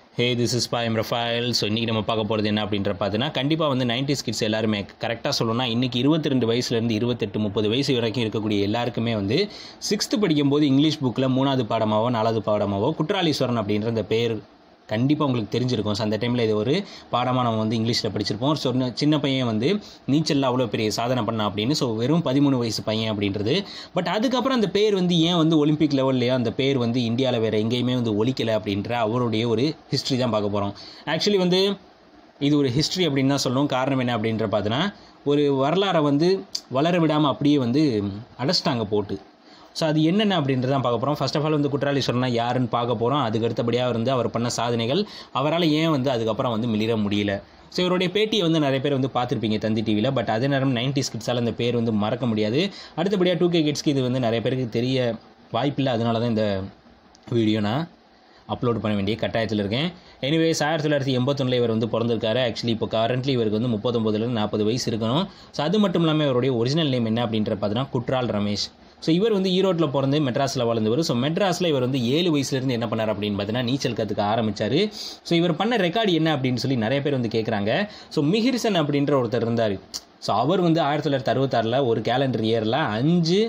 hey this is பாயம் Rafael so இன்றைக்கி நம்ம பார்க்க போகிறது என்ன அப்படின்ற பார்த்தீங்கன்னா கண்டிப்பாக வந்து 90s கிட்ஸ் எல்லாருமே கரெக்டாக சொல்லணும்னா இன்றைக்கி இருபத்தி ரெண்டு வயசுலேருந்து இருபத்தெட்டு முப்பது வயசு வரைக்கும் இருக்கக்கூடிய எல்லாருக்குமே வந்து சிக்ஸ்த்து படிக்கும்போது இங்கிலீஷ் புக்கில் மூணாவது பாடமாவோ நாலாவது பாடமாவோ குற்றாலீஸ்வரன் அப்படின்ற அந்த பேர் கண்டிப்பாக உங்களுக்கு தெரிஞ்சிருக்கும் ஸோ அந்த டைமில் இது ஒரு பாடமாக நம்ம வந்து இங்கிலீஷில் படிச்சிருப்போம் ஒரு சொன்ன சின்ன பையன் வந்து நீச்சலில் அவ்வளோ பெரிய சாதனை பண்ணான் அப்படின்னு ஸோ வெறும் பதிமூணு வயசு பையன் அப்படின்றது பட் அதுக்கப்புறம் அந்த பேர் வந்து ஏன் வந்து ஒலிம்பிக் லெவல்லையோ அந்த பேர் வந்து இந்தியாவில் வேறு எங்கேயுமே வந்து ஒலிக்கலை அப்படின்ற அவருடைய ஒரு ஹிஸ்ட்ரி தான் பார்க்க போகிறோம் ஆக்சுவலி வந்து இது ஒரு ஹிஸ்ட்ரி அப்படின்னு தான் சொல்லணும் காரணம் என்ன அப்படின்ற பார்த்தீங்கன்னா ஒரு வரலாறை வந்து வளர விடாமல் அப்படியே வந்து அடைச்சிட்டாங்க போட்டு ஸோ அது என்னென்ன அப்படின்றத தான் பார்க்க போகிறோம் ஃபர்ஸ்ட் ஆஃப் ஆல் வந்து குற்றாலீஸ்வரனா யாருன்னு பார்க்க போகிறோம் அதுக்கு அடுத்தபடியாக வந்து அவர் பண்ண சாதனைகள் அவரால் ஏன் வந்து அதுக்கப்புறம் வந்து மிளிர முடியல ஸோ இவருடைய பேட்டியை வந்து நிறைய பேர் வந்து பார்த்துருப்பீங்க தந்தி டிவியில் பட் அதே நேரம் நைன்டி கிட்ஸால் அந்த பேர் வந்து மறக்க முடியாது அடுத்தபடியாக டூ கே கிட்ஸ்க்கு இது வந்து நிறைய பேருக்கு தெரிய வாய்ப்பில்லை அதனால தான் இந்த வீடியோ நான் அப்லோட் பண்ண வேண்டிய கட்டாயத்தில் இருக்கேன் எனிவேஸ் ஆயிரத்தி தொள்ளாயிரத்தி எண்பத்தொன்னில் இவர் வந்து பிறந்திருக்காரு ஆக்சுவலி இப்போ கரண்ட்லி இவருக்கு வந்து முப்பத்தொம்பதுலேருந்து நாற்பது வயசு இருக்கணும் ஸோ அது மட்டும் இல்லாமல் இவருடைய ஒரிஜினல் நேம் என்ன அப்படின்ற பார்த்தீங்கன்னா குற்றால் ரமேஷ் ஸோ இவர் வந்து ஈரோட்டில் பிறந்து மெட்ராஸில் வளர்ந்தவர் ஸோ மெட்ராஸில் இவர் வந்து ஏழு வயசுலேருந்து என்ன பண்ணார் அப்படின்னு பார்த்தீங்கன்னா நீச்சல் கற்றுக்க ஆரம்பித்தார் ஸோ இவர் பண்ண ரெக்கார்டு என்ன அப்படின்னு சொல்லி நிறைய பேர் வந்து கேட்குறாங்க ஸோ மிஹிரிசன் அப்படின்ற ஒருத்தர் இருந்தார் ஸோ அவர் வந்து ஆயிரத்தி தொள்ளாயிரத்தி அறுபத்தாறில் ஒரு கேலண்டர் இயரில் அஞ்சு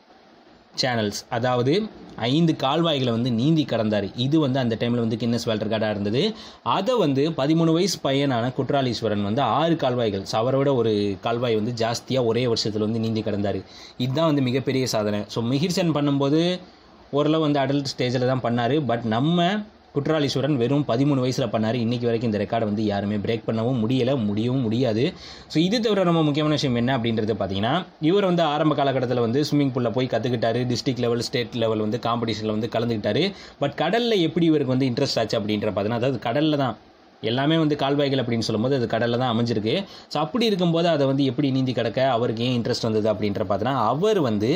சேனல்ஸ் அதாவது ஐந்து கால்வாய்களை வந்து நீந்தி கடந்தார் இது வந்து அந்த டைமில் வந்து கின்னஸ் வேர்ல்ட் ரெக்கார்டாக இருந்தது அதை வந்து பதிமூணு வயசு பையனான குற்றாலீஸ்வரன் வந்து ஆறு கால்வாய்கள் ஸோ அவரை விட ஒரு கால்வாய் வந்து ஜாஸ்தியாக ஒரே வருஷத்தில் வந்து நீந்தி கடந்தார் இதுதான் வந்து மிகப்பெரிய சாதனை ஸோ மிகிர்சன் பண்ணும்போது ஓரளவு வந்து அடல்ட் ஸ்டேஜில் தான் பண்ணார் பட் நம்ம குற்றாலீஸ்வரன் வெறும் பதிமூணு வயசில் பண்ணார் இன்றைக்கி வரைக்கும் இந்த ரெக்கார்டை வந்து யாருமே பிரேக் பண்ணவும் முடியலை முடியவும் முடியாது ஸோ இது தவிர ரொம்ப முக்கியமான விஷயம் என்ன அப்படின்றது பார்த்தீங்கன்னா இவர் வந்து ஆரம்ப காலகட்டத்தில் வந்து ஸ்விம்மிங் பூலில் போய் கற்றுக்கிட்டாரு டிஸ்ட்ரிக்ட் லெவல் ஸ்டேட் லெவல் வந்து காம்படிஷனில் வந்து கலந்துக்கிட்டாரு பட் கடலில் எப்படி இவருக்கு வந்து இன்ட்ரெஸ்ட் ஆச்சு அப்படின்ற பார்த்தீங்கன்னா அதாவது கடலில் தான் எல்லாமே வந்து கால்வாய்கள் அப்படின்னு சொல்லும்போது அது கடலில் தான் அமைஞ்சிருக்கு ஸோ அப்படி இருக்கும்போது அதை வந்து எப்படி நீந்தி கிடக்க அவருக்கு ஏன் இன்ட்ரெஸ்ட் வந்தது அப்படின்ற பார்த்தீங்கன்னா அவர் வந்து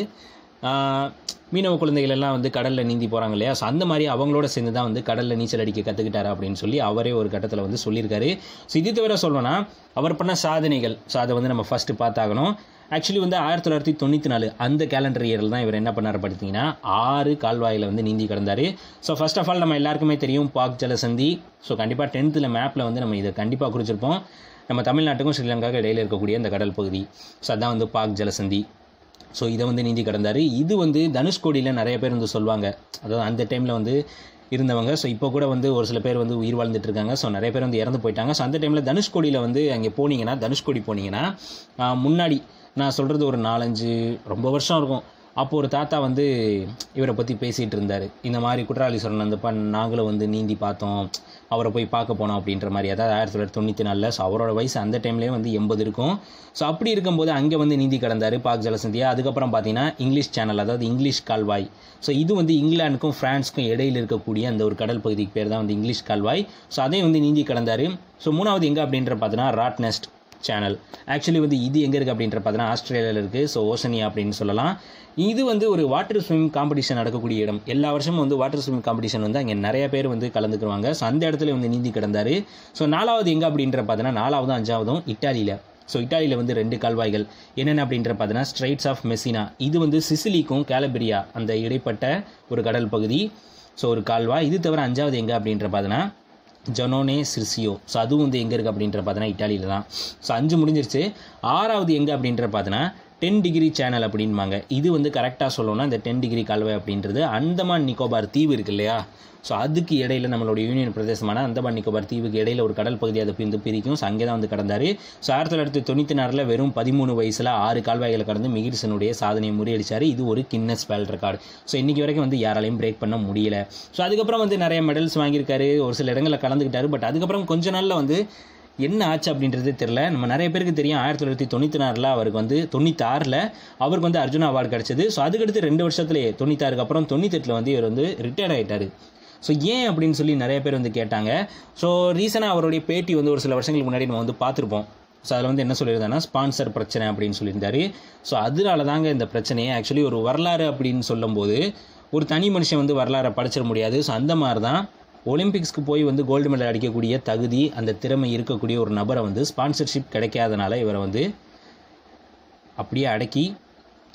மீனவ குழந்தைகள் எல்லாம் வந்து கடலில் நீந்தி போகிறாங்க இல்லையா ஸோ அந்த மாதிரி அவங்களோட சேர்ந்து தான் வந்து கடலில் நீச்சல் அடிக்க கற்றுக்கிட்டாரு அப்படின்னு சொல்லி அவரே ஒரு கட்டத்தில் வந்து சொல்லியிருக்காரு ஸோ இது தவிர சொல்லணும்னா அவர் பண்ண சாதனைகள் ஸோ அதை வந்து நம்ம ஃபஸ்ட்டு பார்த்தாகணும் ஆக்சுவலி வந்து ஆயிரத்தி தொள்ளாயிரத்தி தொண்ணூற்றி நாலு அந்த கேலண்டர் இயரில் தான் இவர் என்ன பண்ணார் பார்த்தீங்கன்னா ஆறு கால்வாயில் வந்து நீந்தி கிடந்தார் ஸோ ஃபர்ஸ்ட் ஆஃப் ஆல் நம்ம எல்லாருக்குமே தெரியும் பாக் ஜலசந்தி ஸோ கண்டிப்பாக டென்த்தில் மேப்பில் வந்து நம்ம இதை கண்டிப்பாக குறிச்சிருப்போம் நம்ம தமிழ்நாட்டுக்கும் ஸ்ரீலங்காவுக்கும் இடையில இருக்கக்கூடிய இந்த கடல் பகுதி ஸோ அதான் வந்து பாக் ஜலசந்தி ஸோ இதை வந்து நீந்தி கடந்தார் இது வந்து தனுஷ்கோடியில் நிறைய பேர் வந்து சொல்லுவாங்க அதாவது அந்த டைமில் வந்து இருந்தவங்க ஸோ இப்போ கூட வந்து ஒரு சில பேர் வந்து உயிர் வாழ்ந்துட்டு இருக்காங்க ஸோ நிறைய பேர் வந்து இறந்து போயிட்டாங்க ஸோ அந்த டைமில் தனுஷ்கோடியில் வந்து அங்கே போனீங்கன்னா தனுஷ்கோடி போனீங்கன்னா முன்னாடி நான் சொல்கிறது ஒரு நாலஞ்சு ரொம்ப வருஷம் இருக்கும் அப்போ ஒரு தாத்தா வந்து இவரை பற்றி பேசிகிட்டு இருந்தார் இந்த மாதிரி குற்றாலீஸ்வரன் வந்தப்போ நாங்களும் வந்து நீந்தி பார்த்தோம் அவரை போய் பார்க்க போனோம் அப்படின்ற மாதிரி அதாவது ஆயிரத்தி தொள்ளாயிரத்தி தொண்ணூற்றி நாலில் ஸோ அவரோட வயசு அந்த டைம்லேயே வந்து எண்பது இருக்கும் ஸோ அப்படி இருக்கும்போது அங்கே வந்து நீந்தி கடந்தார் பாக் ஜலசந்தியா அதுக்கப்புறம் பார்த்தீங்கன்னா இங்கிலீஷ் சேனல் அதாவது இங்கிலீஷ் கால்வாய் ஸோ இது வந்து இங்கிலாந்துக்கும் ஃப்ரான்ஸுக்கும் இடையில் இருக்கக்கூடிய அந்த ஒரு கடல் பகுதிக்கு பேர் தான் வந்து இங்கிலீஷ் கால்வாய் ஸோ அதையும் வந்து நீந்தி கடந்தார் ஸோ மூணாவது எங்கே அப்படின்ற பார்த்தீங்கன்னா ராட் நெஸ்ட் சேனல் ஆக்சுவலி வந்து இது எங்கே இருக்குது அப்படின்ற பார்த்தீங்கன்னா ஆஸ்திரேலியாவில் இருக்குது ஸோ ஓசனியா அப்படின்னு சொல்லலாம் இது வந்து ஒரு வாட்டர் ஸ்விம் காம்படிஷன் நடக்கக்கூடிய இடம் எல்லா வருஷமும் வந்து வாட்டர் ஸ்விம் காம்படிஷன் வந்து அங்கே நிறைய பேர் வந்து கலந்துக்குவாங்க ஸோ அந்த இடத்துல வந்து நீந்தி கிடந்தார் ஸோ நாலாவது எங்கே அப்படின்ற பார்த்தீங்கன்னா நாலாவதும் அஞ்சாவதும் இட்டாலியில் ஸோ இட்டாலியில் வந்து ரெண்டு கால்வாய்கள் என்னென்ன அப்படின்ற பார்த்தீங்கன்னா ஸ்ட்ரைட்ஸ் ஆஃப் மெஸ்ஸினா இது வந்து சிசிலிக்கும் கேலபிரியா அந்த இடைப்பட்ட ஒரு கடல் பகுதி ஸோ ஒரு கால்வாய் இது தவிர அஞ்சாவது எங்கே அப்படின்ற பார்த்தீங்கன்னா ஜொனோனே சிர்சியோ ஸோ அதுவும் வந்து எங்கே இருக்குது அப்படின்ற பார்த்தீங்கன்னா இட்டாலியில் தான் ஸோ அஞ்சு முடிஞ்சிருச்சு ஆறாவது எங்கே அப்படின்ற பார்த்தீங்கன்னா டென் டிகிரி சேனல் அப்படின்பாங்க இது வந்து கரெக்டாக சொல்லணும்னா இந்த டென் டிகிரி கால்வாய் அப்படின்றது அந்தமான் நிக்கோபார் தீவு இருக்கு இல்லையா ஸோ அதுக்கு இடையில நம்மளோட யூனியன் பிரதேசமான அந்தமான் நிக்கோபார் தீவுக்கு இடையில ஒரு கடல் பகுதி அதை வந்து பிரிக்கும் ஸோ அங்கே தான் வந்து கடந்தார் ஸோ ஆயிரத்தி தொள்ளாயிரத்தி தொண்ணூற்றி நாலில் வெறும் பதிமூணு வயசில் ஆறு கால்வாய்களை கடந்து மிகிர்சனுடைய சாதனையை முறியடிச்சார் இது ஒரு கின்னஸ் வேர்ல்ட் ரெக்கார்டு ஸோ இன்றைக்கி வரைக்கும் வந்து யாராலையும் பிரேக் பண்ண முடியல ஸோ அதுக்கப்புறம் வந்து நிறைய மெடல்ஸ் வாங்கியிருக்காரு ஒரு சில இடங்களில் கலந்துக்கிட்டாரு பட் அதுக்கப்புறம் கொஞ்ச நாளில் வந்து என்ன ஆச்சு அப்படின்றது தெரில நம்ம நிறைய பேருக்கு தெரியும் ஆயிரத்தி தொள்ளாயிரத்தி தொண்ணூற்றி நாலில் அவருக்கு வந்து தொண்ணூத்தாறில் அவருக்கு வந்து அர்ஜுனா அவார்டு கிடச்சிது ஸோ அதுக்கடுத்து ரெண்டு வருஷத்துலேயே தொண்ணூத்தாறுக்கு அப்புறம் தொண்ணூத்தெட்டில் வந்து இவர் வந்து ரிட்டையர்ட் ஆகிட்டார் ஸோ ஏன் அப்படின்னு சொல்லி நிறைய பேர் வந்து கேட்டாங்க ஸோ ரீசனாக அவருடைய பேட்டி வந்து ஒரு சில வருஷங்களுக்கு முன்னாடி நம்ம வந்து பார்த்துருப்போம் ஸோ அதில் வந்து என்ன சொல்லியிருந்தாங்கன்னா ஸ்பான்சர் பிரச்சனை அப்படின்னு சொல்லியிருந்தாரு ஸோ அதனால தாங்க இந்த பிரச்சனையை ஆக்சுவலி ஒரு வரலாறு அப்படின்னு சொல்லும்போது ஒரு தனி மனுஷன் வந்து வரலாறை படிச்சிட முடியாது ஸோ அந்த மாதிரி தான் ஒலிம்பிக்ஸ்க்கு போய் வந்து கோல்டு மெடல் அடிக்கக்கூடிய தகுதி அந்த திறமை இருக்கக்கூடிய ஒரு நபரை வந்து ஸ்பான்சர்ஷிப் கிடைக்காதனால இவரை வந்து அப்படியே அடக்கி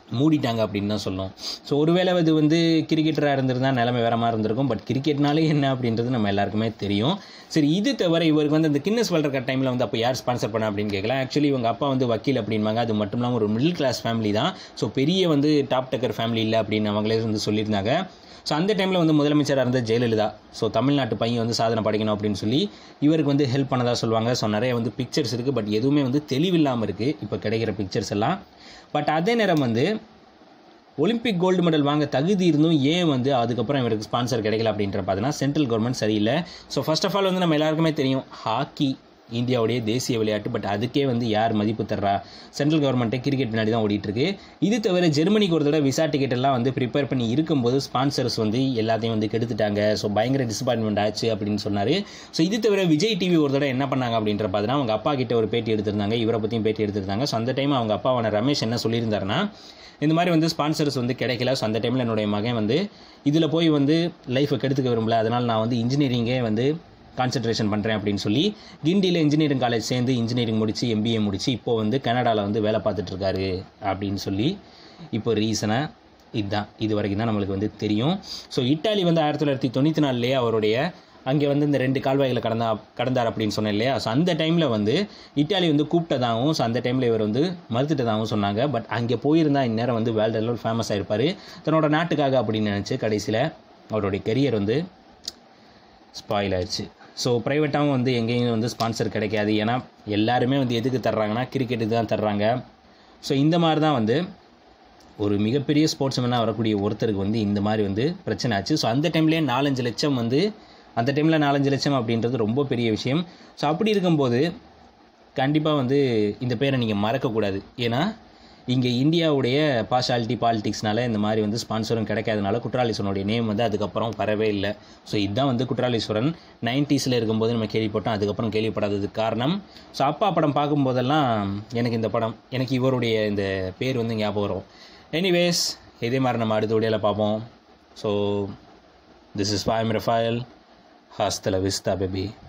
மூடிட்டாங்க அப்படின்னு தான் சொல்லணும் ஸோ ஒருவேளை அது வந்து கிரிக்கெட்டராக இருந்திருந்தா நிலைமை வேற மாதிரி இருந்திருக்கும் பட் கிரிக்கெட்னாலே என்ன அப்படின்றது நம்ம எல்லாருக்குமே தெரியும் சரி இது தவிர இவருக்கு வந்து அந்த கின்னஸ் வேர்ல்ட் கப் டைமில் வந்து அப்போ யார் ஸ்பான்சர் பண்ண அப்படின்னு கேட்கலாம் ஆக்சுவலி இவங்க அப்பா வந்து வக்கீல் அப்படின்பாங்க அது மட்டும் இல்லாமல் ஒரு மிடில் கிளாஸ் ஃபேமிலி தான் ஸோ பெரிய வந்து டாப் டக்கர் ஃபேமிலி இல்லை அப்படின்னு அவங்களே வந்து சொல்லியிருந்தாங்க ஸோ அந்த டைமில் வந்து முதலமைச்சராக இருந்த ஜெயலலிதா ஸோ தமிழ்நாட்டு பையன் வந்து சாதனை படைக்கணும் அப்படின்னு சொல்லி இவருக்கு வந்து ஹெல்ப் பண்ணதா சொல்லுவாங்க ஸோ நிறைய வந்து பிக்சர்ஸ் இருக்குது பட் எதுவுமே வந்து தெளிவில்லாமல் இருக்குது இப்போ கிடைக்கிற பிக்சர்ஸ் எல்லாம் பட் அதே நேரம் வந்து ஒலிம்பிக் கோல்டு மெடல் வாங்க தகுதி இருந்தும் ஏன் வந்து அதுக்கப்புறம் இவருக்கு ஸ்பான்சர் கிடைக்கல அப்படின்ற பார்த்தீங்கன்னா சென்ட்ரல் கவர்மெண்ட் சரியில்லை ஸோ ஃபர்ஸ்ட் ஆஃப் ஆல் வந்து நம்ம எல்லாருக்குமே தெரியும் ஹாக்கி இந்தியாவுடைய தேசிய விளையாட்டு பட் அதுக்கே வந்து யார் மதிப்பு தர்றா சென்ட்ரல் கவர்மெண்ட்டே கிரிக்கெட் பின்னாடி தான் ஓடிட்டு இருக்கு இது தவிர ஜெர்மனிக்கு ஒரு தடவை விசா டிக்கெட் எல்லாம் வந்து ப்ரிப்பேர் பண்ணி இருக்கும்போது ஸ்பான்சர்ஸ் வந்து எல்லாத்தையும் வந்து கெடுத்துட்டாங்க ஸோ பயங்கர டிசப்பாயின்மெண்ட் ஆச்சு அப்படின்னு சொன்னார் ஸோ இது தவிர விஜய் டிவி ஒரு தடவை என்ன பண்ணாங்க அப்படின்ற பார்த்தீங்கன்னா அவங்க அப்பா கிட்ட ஒரு பேட்டி எடுத்திருந்தாங்க இவரை பற்றியும் பேட்டி எடுத்திருந்தாங்க ஸோ அந்த டைம் அவங்க அப்பாவான ரமேஷ் என்ன சொல்லியிருந்தாருன்னா இந்த மாதிரி வந்து ஸ்பான்சர்ஸ் வந்து கிடைக்கல ஸோ அந்த டைமில் என்னுடைய மகன் வந்து இதில் போய் வந்து லைஃப்பை கெடுத்துக்க விரும்பல அதனால் நான் வந்து இன்ஜினியரிங்கே வந்து கான்சென்ட்ரேஷன் பண்ணுறேன் அப்படின்னு சொல்லி கிண்டியில் இன்ஜினியரிங் காலேஜ் சேர்ந்து இன்ஜினியரிங் முடித்து எம்பிஏ முடித்து இப்போ வந்து கனடாவில் வந்து வேலை பார்த்துட்ருக்காரு அப்படின்னு சொல்லி இப்போ ரீசனாக இதுதான் இது வரைக்கும் தான் நம்மளுக்கு வந்து தெரியும் ஸோ இட்டாலி வந்து ஆயிரத்தி தொள்ளாயிரத்தி தொண்ணூற்றி நாலுலேயே அவருடைய அங்கே வந்து இந்த ரெண்டு கால்வாய்களை கடந்தா கடந்தார் அப்படின்னு சொன்னேன் இல்லையா ஸோ அந்த டைமில் வந்து இட்டாலி வந்து கூப்பிட்டதாகவும் ஸோ அந்த டைமில் இவர் வந்து மறுத்துட்டதாகவும் சொன்னாங்க பட் அங்கே போயிருந்தா இந்நேரம் வந்து வேர்ல்டு லெவல் ஃபேமஸ் ஆயிருப்பார் தன்னோட நாட்டுக்காக அப்படின்னு நினச்சி கடைசியில் அவருடைய கெரியர் வந்து ஸ்பாயில் ஆயிடுச்சு ஸோ ப்ரைவேட்டாகவும் வந்து எங்கேயும் வந்து ஸ்பான்சர் கிடைக்காது ஏன்னா எல்லாருமே வந்து எதுக்கு தர்றாங்கன்னா கிரிக்கெட்டுக்கு தான் தர்றாங்க ஸோ இந்த மாதிரி தான் வந்து ஒரு மிகப்பெரிய ஸ்போர்ட்ஸ்மேனாக வரக்கூடிய ஒருத்தருக்கு வந்து இந்த மாதிரி வந்து பிரச்சனை ஆச்சு ஸோ அந்த டைம்லேயே நாலஞ்சு லட்சம் வந்து அந்த டைமில் நாலஞ்சு லட்சம் அப்படின்றது ரொம்ப பெரிய விஷயம் ஸோ அப்படி இருக்கும்போது கண்டிப்பாக வந்து இந்த பேரை நீங்கள் மறக்கக்கூடாது ஏன்னா இங்கே இந்தியாவுடைய பார்ஷாலிட்டி பாலிடிக்ஸ்னால இந்த மாதிரி வந்து ஸ்பான்சரும் கிடைக்காதனால குற்றாலீஸ்வரனுடைய நேம் வந்து அதுக்கப்புறம் வரவே இல்லை ஸோ இதுதான் வந்து குற்றாலீஸ்வரன் நைன்ட்டீஸில் இருக்கும்போது நம்ம கேள்விப்பட்டோம் அதுக்கப்புறம் கேள்விப்படாததுக்கு காரணம் ஸோ அப்பா படம் பார்க்கும்போதெல்லாம் எனக்கு இந்த படம் எனக்கு இவருடைய இந்த பேர் வந்து ஞாபகம் வரும் எனிவேஸ் இதே மாதிரி நம்ம அடுத்த வீடியோவில் பார்ப்போம் ஸோ திஸ் இஸ் ஃபைம் ரஃபாயல் ஹாஸ்தல விஸ்தா பேபி